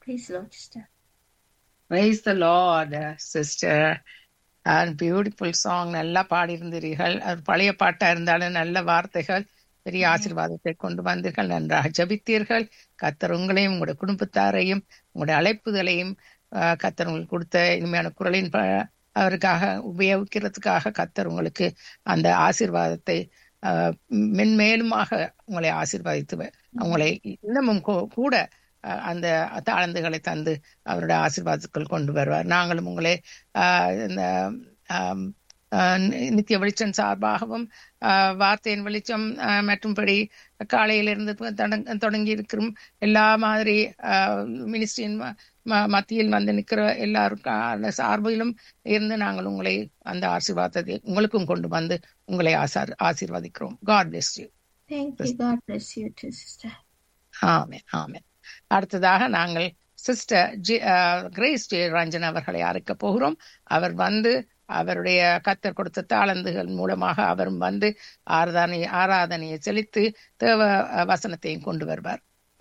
Praise the Lord, sister. Praise the Lord, sister. And beautiful song நல்லா பாடியிருந்தீர்கள் அது பழைய பாட்டா இருந்தாலும் நல்ல வார்த்தைகள் பெரிய ஆசீர்வாதத்தை கொண்டு வந்தீர்கள் நன்றாக ஜபித்தீர்கள் கத்தர் உங்களையும் உங்களுடைய குடும்பத்தாரையும் உங்களுடைய அழைப்புதலையும் ஆஹ், கத்தர் உங்களுக்கு கொடுத்த இனிமையான குரலின் ப- அவருக்காக உபயோகிக்கிறதுக்காக கத்தர் உங்களுக்கு அந்த ஆசீர்வாதத்தை ஆஹ், மென்மேலுமாக உங்களை ஆசீர்வதித்து வ- உங்களை இன்னமும் கூ- கூட ஆஹ், அந்த தாளந்துகளை தந்து அவருடைய ஆசீர்வாதத்துக்குள் கொண்டு வருவார் நாங்களும் உங்களை ஆஹ், இந்த ஆம், ஆஹ், நி- நித்திய வெளிச்சம் சார்பாகவும் ஆஹ், வார்த்தையின் வெளிச்சம் ஆஹ், மற்றும்படி காலையிலிருந்து தொடங்க- தொடங்கி இருக்கிற எல்லா மாதிரி மினிஸ்ட்ரியின் மத்தியில் வந்து நிற்கிற எல்லாருக்கான சார்பிலும் இருந்து நாங்கள் உங்களை அந்த ஆசீர்வாதத்தை உங்களுக்கும் கொண்டு வந்து உங்களை ஆசார் ஆசீர்வதிக்கிறோம் God bless you Thank you. God bless you too, sister. Amen amen அடுத்ததாக நாங்கள் sister G Grace J Ranjan அவர்களை அழைக்க போகிறோம் அவர் வந்து அவருடைய கத்தர் கொடுத்த தாளந்துகள் மூலமாக அவரும் வந்து ஆராதனை ஆராதனையை செலுத்தி தேவ அஹ், வசனத்தையும் கொண்டு வருவார்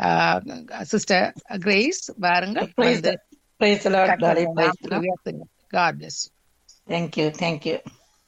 சிஸ்டர் கிரேஸ் வாருங்கள் Praise வந்து the, praise the Lord, Daddy. கர்த்தருடைய Praise the நாமத்தை Lord. உயர்த்துங்க God bless you. Thank you, thank you.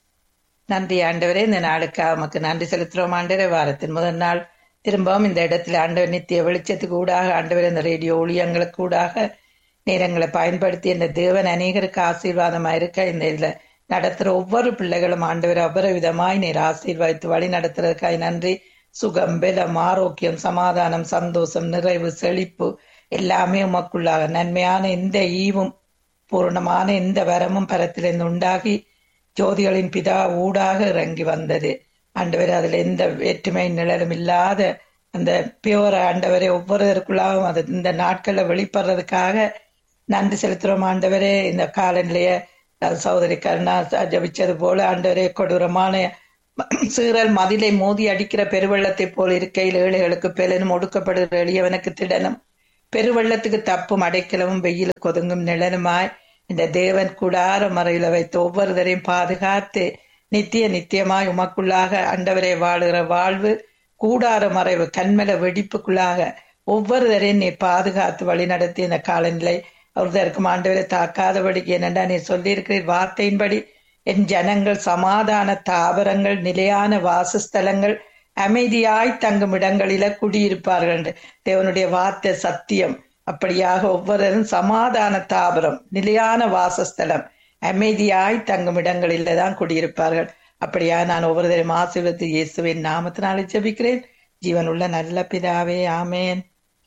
நன்றி ஆண்டவரே இந்த நாளுக்காக உமக்கு நன்றி செலுத்துறோம் ஆண்டவரே வாரத்தின் முதல் நாள் திரும்பவும் இந்த இடத்துல ஆண்டவர் நித்திய வெளிச்சத்துக்கு ஊடாக ஆண்டவர் இந்த ரேடியோ ஊழியங்களுக்கு ஊடாக நேரங்களை பயன்படுத்தி இந்த தேவன் அநேகருக்கு ஆசீர்வாதமா இருக்க இந்த இதுல நடத்துற ஒவ்வொரு பிள்ளைகளும் ஆண்டவர் அவ்வளவு விதமாய் நீர் ஆசீர்வதித்து வழி நடத்துறதுக்காய் நன்றி சுகம் பலம் ஆரோக்கியம் சமாதானம் சந்தோஷம் நிறைவு செழிப்பு எல்லாமே உமக்குள்ளாக நன்மையான எந்த ஈவும் பூரணமான எந்த வரமும் பரத்திலிருந்து உண்டாகி ஜோதிகளின் பிதா ஊடாக இறங்கி வந்தது ஆண்டவர் அதுல எந்த வேற்றுமை நிழலும் இல்லாத அந்த பியோர ஆண்டவரே ஒவ்வொருவருக்குள்ளாகவும் அது இந்த நாட்கள்ல வெளிப்படுறதுக்காக நன்றி செலுத்துறோம் ஆண்டவரே இந்த காலநிலைய அஹ், சகோதரி கருணா ஜபிச்சது போல ஆண்டவரே கொடூரமான சீறல் மதிலை மோதி அடிக்கிற பெருவெள்ளத்தை போல் இருக்கையில் ஏழைகளுக்கு பெலனும் ஒடுக்கப்படுகிற எளியவனுக்கு திடனும் பெருவெள்ளத்துக்கு தப்பும் அடைக்கலமும் வெயில் கொதுங்கும் நிழலுமாய் இந்த தேவன் கூடார மறையில வைத்து ஒவ்வொருவரையும் பாதுகாத்து நித்திய நித்தியமாய் உமக்குள்ளாக அண்டவரை வாழுகிற வாழ்வு கூடார மறைவு கண்மல வெடிப்புக்குள்ளாக ஒவ்வொருவரையும் நீ பாதுகாத்து வழி நடத்தி இந்த காலநிலை ஒருத்தருக்கும் ஆண்டவரை தாக்காதபடிக்கு என்னென்றா நீ சொல்லியிருக்கிறீர் வார்த்தையின்படி என் ஜனங்கள் சமாதான தாவரங்கள் நிலையான வாசஸ்தலங்கள் அமைதியாய் தங்கும் இடங்களில குடியிருப்பார்கள் என்று தேவனுடைய வார்த்தை சத்தியம் அப்படியாக ஒவ்வொருவரும் சமாதான தாவரம் நிலையான வாசஸ்தலம் அமைதியாய் தங்கும் இடங்களில தான் குடியிருப்பார்கள் அப்படியா நான் ஒவ்வொருவரையும் ஆசீர்வதித்து இயேசுவின் நாமத்தினாலே ஜெபிக்கிறேன் ஜீவனுள்ள நல்ல பிதாவே ஆமேன்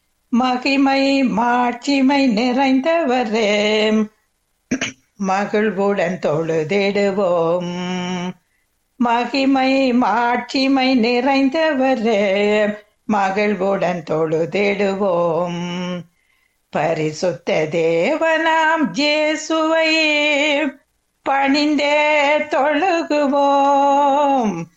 மகிமை மாட்சிமை நிறைந்தவரே மகிழ்வுடன் தொழுதிடுவோம் மகிமை மாட்சிமை நிறைந்தவரே மகிழ்வுடன் தொழுதிடுவோம் பரிசுத்த தேவனாம் ஜேசுவை பணிந்தே தொழுகுவோம்